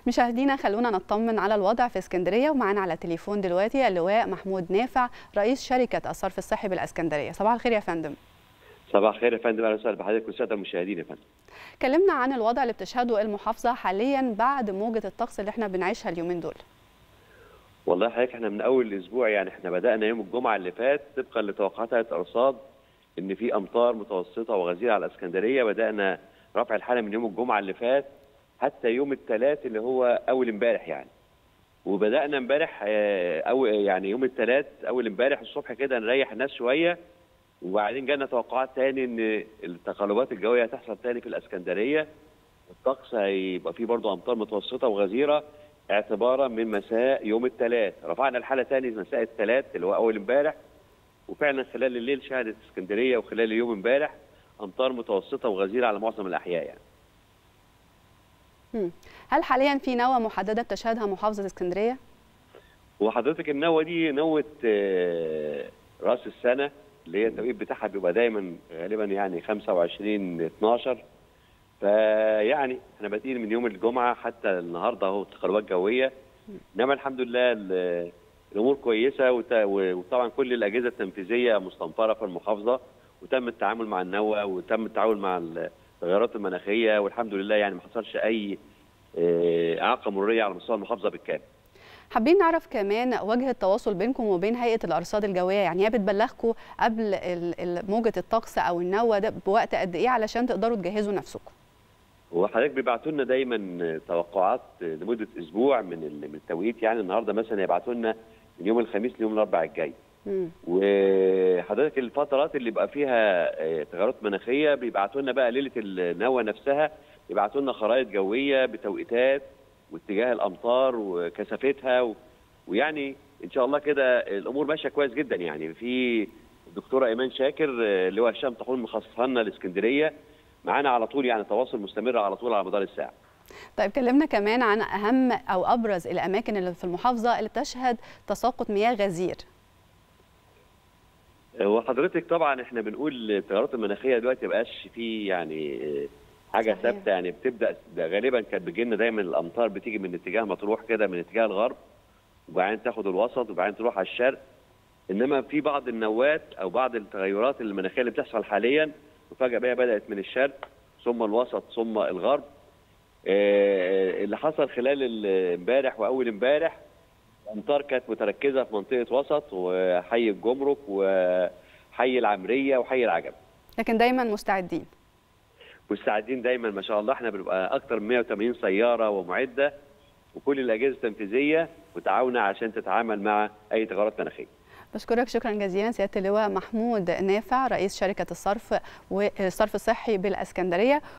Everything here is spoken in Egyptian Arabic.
مشاهدينا خلونا نطمن على الوضع في اسكندريه ومعانا على التليفون دلوقتي اللواء محمود نافع رئيس شركه الصرف الصحي بالاسكندريه صباح الخير يا فندم صباح الخير يا فندم اهلا وسهلا بحضرتك والساده المشاهدين يا فندم كلمنا عن الوضع اللي بتشهده المحافظه حاليا بعد موجه الطقس اللي احنا بنعيشها اليومين دول والله حضرتك احنا من اول الاسبوع يعني احنا بدانا يوم الجمعه اللي فات طبقا لتوقعات هيئه الارصاد ان في امطار متوسطه وغزيره على الاسكندريه بدانا رفع الحاله من يوم الجمعه اللي فات حتى يوم الثلاث اللي هو اول امبارح يعني وبدانا امبارح او يعني يوم الثلاث اول امبارح الصبح كده نريح الناس شويه وبعدين جالنا توقعات تاني ان التقلبات الجويه هتحصل تاني في الاسكندريه الطقس هيبقى فيه برضه امطار متوسطه وغزيره اعتبارا من مساء يوم الثلاث رفعنا الحاله تاني مساء الثلاث اللي هو اول امبارح وفعلا خلال الليل شهدت اسكندريه وخلال اليوم امبارح امطار متوسطه وغزيره على معظم الاحياء يعني هل حاليا في نوى محدده بتشهدها محافظه اسكندريه؟ هو حضرتك النوه دي نوه راس السنه اللي هي التوقيت بتاعها بيبقى دايما غالبا يعني 25 12 فيعني احنا بادئين من يوم الجمعه حتى النهارده اهو تقلبات جويه انما الحمد لله الامور كويسه وطبعا كل الاجهزه التنفيذيه مستنفره في المحافظه وتم التعامل مع النوى وتم التعامل مع التغيرات المناخيه والحمد لله يعني ما حصلش اي اعاقه مروريه على مستوى المحافظه بالكامل. حابين نعرف كمان وجه التواصل بينكم وبين هيئه الارصاد الجويه يعني هي بتبلغكم قبل موجه الطقس او النوى ده بوقت قد ايه علشان تقدروا تجهزوا نفسكم؟ هو حضرتك بيبعتوا لنا دايما توقعات لمده اسبوع من من التوقيت يعني النهارده مثلا يبعتوا لنا من يوم الخميس ليوم الاربعاء الجاي. وحضرتك الفترات اللي بيبقى فيها تغيرات مناخيه بيبعتوا لنا بقى ليله النوى نفسها يبعتوا لنا خرائط جويه بتوقيتات واتجاه الامطار وكثافتها و... ويعني ان شاء الله كده الامور ماشيه كويس جدا يعني في الدكتوره ايمان شاكر اللي هو هشام طاحون مخصصها لنا الاسكندريه معانا على طول يعني تواصل مستمر على طول على مدار الساعه. طيب كلمنا كمان عن اهم او ابرز الاماكن اللي في المحافظه اللي بتشهد تساقط مياه غزير. هو حضرتك طبعا احنا بنقول التغيرات المناخيه دلوقتي ما بقاش في يعني حاجه ثابته يعني بتبدا غالبا كانت بتجي لنا دايما الامطار بتيجي من اتجاه مطروح كده من اتجاه الغرب وبعدين تاخد الوسط وبعدين تروح على الشرق انما في بعض النوات او بعض التغيرات المناخيه اللي بتحصل حاليا وفجاه بقى بدات من الشرق ثم الوسط ثم الغرب اللي حصل خلال امبارح واول امبارح الامطار كانت متركزه في منطقه وسط وحي الجمرك وحي العمريه وحي العجب لكن دايما مستعدين مستعدين دايما ما شاء الله احنا بنبقى اكثر من 180 سياره ومعده وكل الاجهزه التنفيذيه متعاونه عشان تتعامل مع اي تغيرات مناخيه. بشكرك شكرا جزيلا سياده اللواء محمود نافع رئيس شركه الصرف والصرف الصحي بالاسكندريه